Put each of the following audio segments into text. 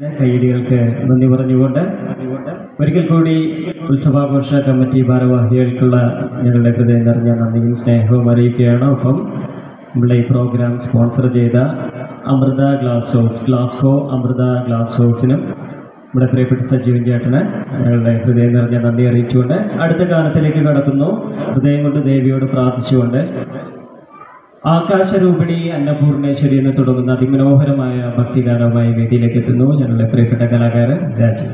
കൈയടികൾക്ക് നന്ദി പറഞ്ഞുകൊണ്ട് ഒരിക്കൽ കൂടി ഉത്സവാഘോഷ കമ്മിറ്റി ഭാരവാഹികൾക്കുള്ള ഞങ്ങളുടെ ഹൃദയം നിറഞ്ഞ നന്ദിയും സ്നേഹവും അറിയിക്കുകയാണ് ഒപ്പം നമ്മളെ ഈ പ്രോഗ്രാം സ്പോൺസർ ചെയ്ത അമൃത ഗ്ലാസ് ഹൗസ് ഗ്ലാസ്കോ അമൃത ഗ്ലാസ് ഹൗസിനും നമ്മുടെ പ്രിയപ്പെട്ട സജീവൻ ചേട്ടന് ഞങ്ങളുടെ ഹൃദയം നിറഞ്ഞ നന്ദി അറിയിച്ചുകൊണ്ട് അടുത്ത കാലത്തിലേക്ക് കടക്കുന്നു ഹൃദയം കൊണ്ട് ദേവിയോട് പ്രാർത്ഥിച്ചുകൊണ്ട് ആകാശരൂപിണി അന്നപൂർണേശ്വരി എന്ന് തുടങ്ങുന്ന അതിമനോഹരമായ ഭക്തിഗാനവുമായി വേദിയിലേക്ക് എത്തുന്നു ഞങ്ങളുടെ പ്രിയപ്പെട്ട കലാകാരൻ രാജീവ്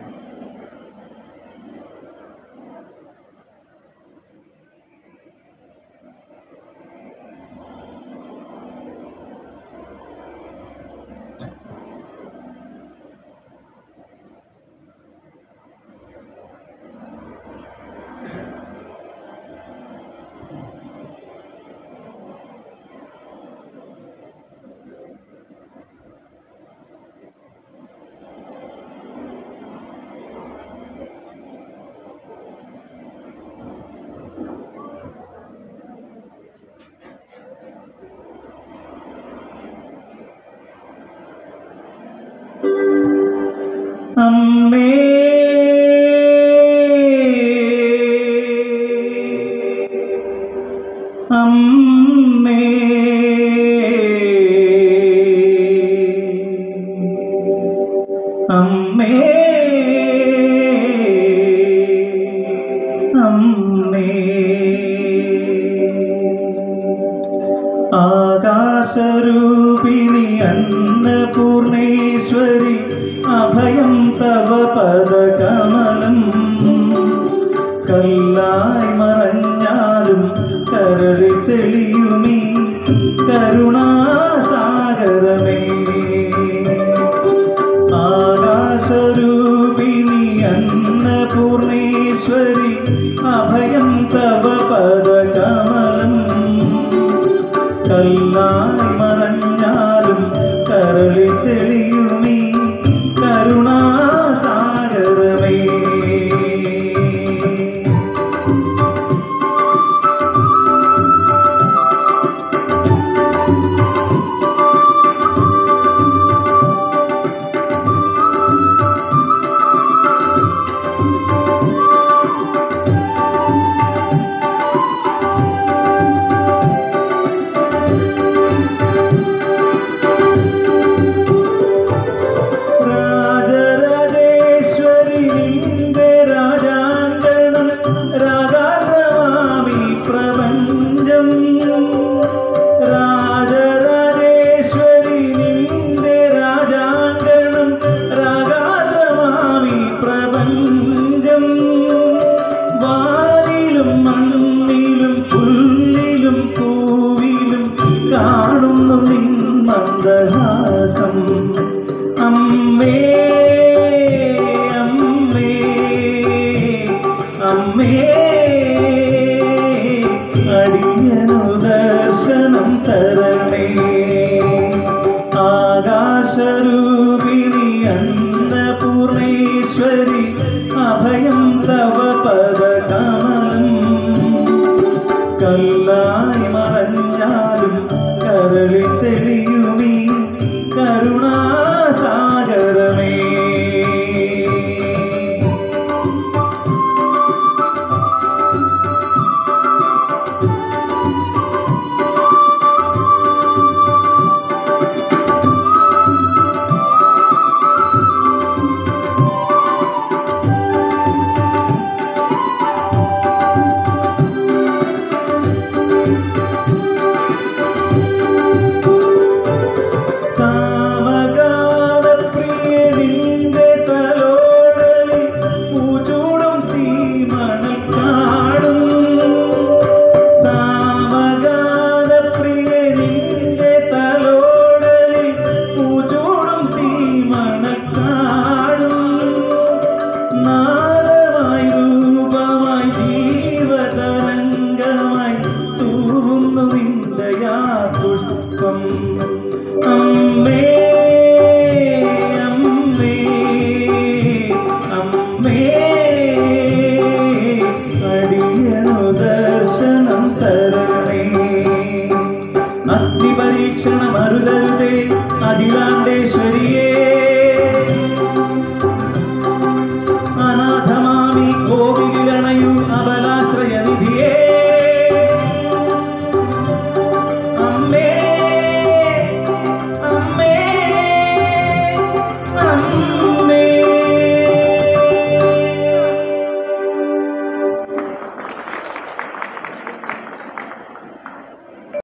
അമ്മേ അമ്മേ അമ്മേ അമ്മേ ആകാശരൂപിണി അന്നപൂർണേശ്വരി അഭയം തവ പദകമലം കല്ലായി മറഞ്ഞാലും കരളി തെളിയുമീ കരുണാസാഗരമേ ആകാശരൂപിണി അന്നപൂർണേശ്വരി അഭയം തവ പദകമലം കല്ലായി മറഞ്ഞാലും കരളി തെളിയുമീ കരുണാസാഗരമേ രാജരാജേശ്വരി നിന്റെ രാജാങ്കണം രാഗാഗ്രമാമി പ്രപഞ്ചം രാജരാജേശ്വരി നിന്റെ രാജാങ്കണം രാഗാഗ്രമാമി പ്രപഞ്ചം വാനിലും മണ്ണിലും പുല്ലിലും പൂവിലും കാണുന്നു നിൻ മന്ദഹാസം അമ്മേ അമ്മേ അമ്മേ അടിയനു ദർശനം തരണേ ആകാശരൂപിണി അന്നപൂർണേശ്വരി അഭയം തവ പദകമ